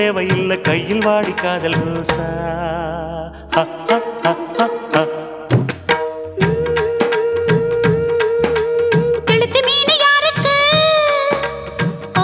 தேவையில்லை கையில் வாடி காதல் ரோசா ஹ, ஹ, ஹ, ஹ, ஹ. கெளுத்தி மீன் யாருக்கு ஓ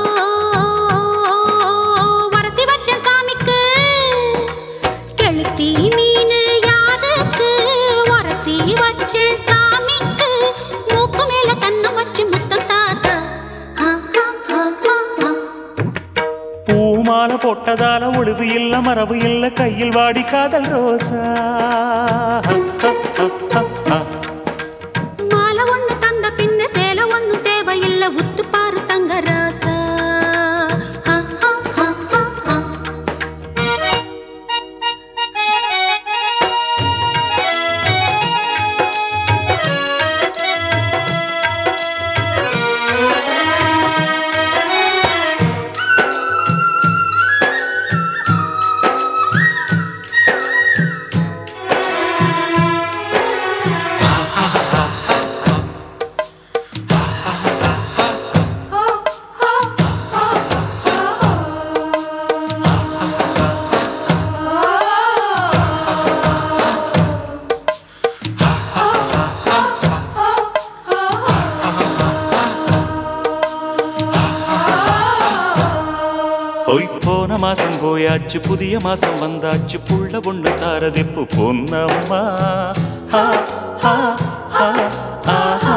வரசி வச்ச சாமிக்கு கெளுத்தி மீன் யாருக்கு வரசி வச்ச சாமிக்கு மூக்கு மேல கண்ணு வச்சு முத்தம் தாத்தா ஆ, ஆ, ஆ, ஆ, ஆ. பூமாலை போட்டதால ஒளிவு இல்ல மரபு இல்ல கையில் வாடி காதல் ரோசா ஹ, ஹ, ஹ, ஹ, ஹ. மாலை ஒண்ணு தந்த பின்ன சேலை ஒண்ணு தேவையில்லை உத்து பாரு தங்க ராசா ஆ, ஆ, ஆ, ஆ, ஆ. போய் போன மாசம் போயாச்சு புதிய மாசம் வந்தாச்சு புள்ள பொண்ணு தாரதிப்பு பொன்னம்மா ஆ, ஆ, ஆ, ஆஹா.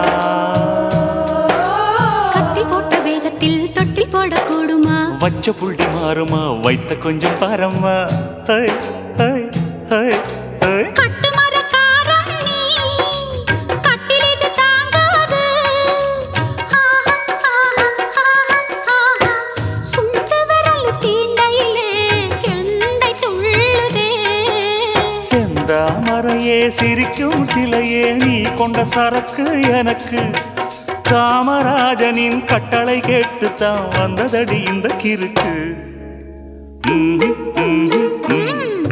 கட்டி போட்ட வேகத்தில் தொட்டில் போடக்கூடுமா வச்ச புள்ளி மாறுமா வைத்த கொஞ்சம் பாரம்மா ஹை, ஹை, ஹை, ஹை. கட்டுமரக்காரன் நீ, கட்டில் இது தாங்காது. ஆஹா, ஆஹா, ஆஹா, ஆஹா. சுண்டு விரல் தீண்டையிலே கெண்டை துள்ளுதே. செந்தாமரையே சிரிக்கும் சிலையே நீ கொண்ட சரக்கு எனக்கு காமராஜனின் கட்டளை கேட்டுத்தான் வந்ததடி இந்த கிறுக்கு ம்ஹும், ம்ஹும், ம்ஹும்.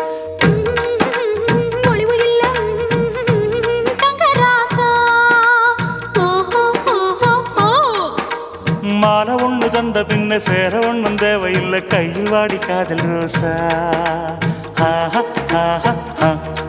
ஒளிவு இல்ல, தங்கராசா. ஓஹோ, ஓஹோ, ஓ. மாலை ஒண்ணு தந்த பின்ன சேர ஒண்ணும் தேவையில்லை கையில் வாடி காதல் ரோசா ஆஹா, ஆஹா, ஆஹா.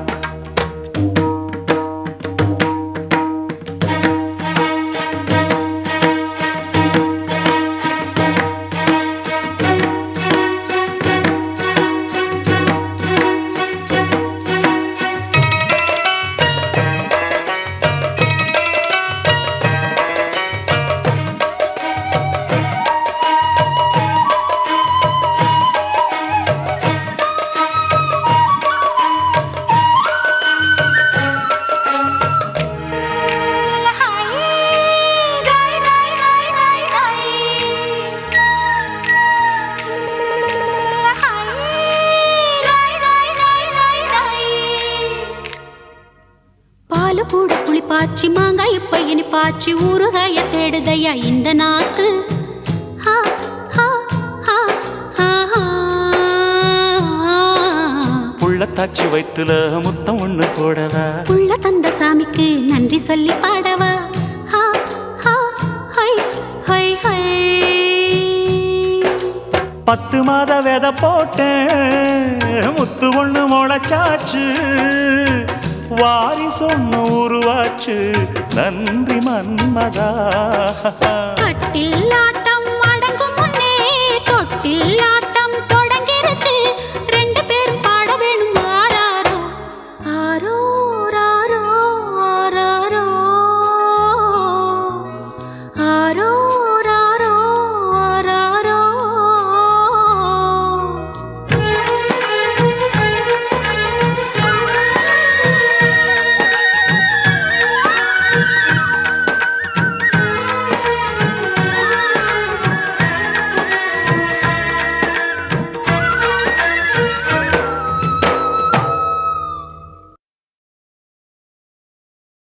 பாலு கூட புளிப்பாச்சி மாங்காய் இப்ப இனிப்பாச்சி ஊறுகாய தேடுதையா இந்த நாக்கு ஹா, ஹா, ஹா, ஹா, ஹா. புள்ளத்தாச்சி வயித்துல முத்தம் ஒண்ணு போடவா புள்ள தந்த சாமிக்கு நன்றி சொல்லி பாடவா ஹா, ஹா, ஹை, ஹை, ஹை. பத்து மாத விதை போட்டேன் முத்து ஒண்ணு முளைச்சாச்சு வாரி சொன்ன உருவாச்சு நன்றி மன்மதா கட்டில் ஆட்டம் அடங்கும் முன்னே தொட்டில்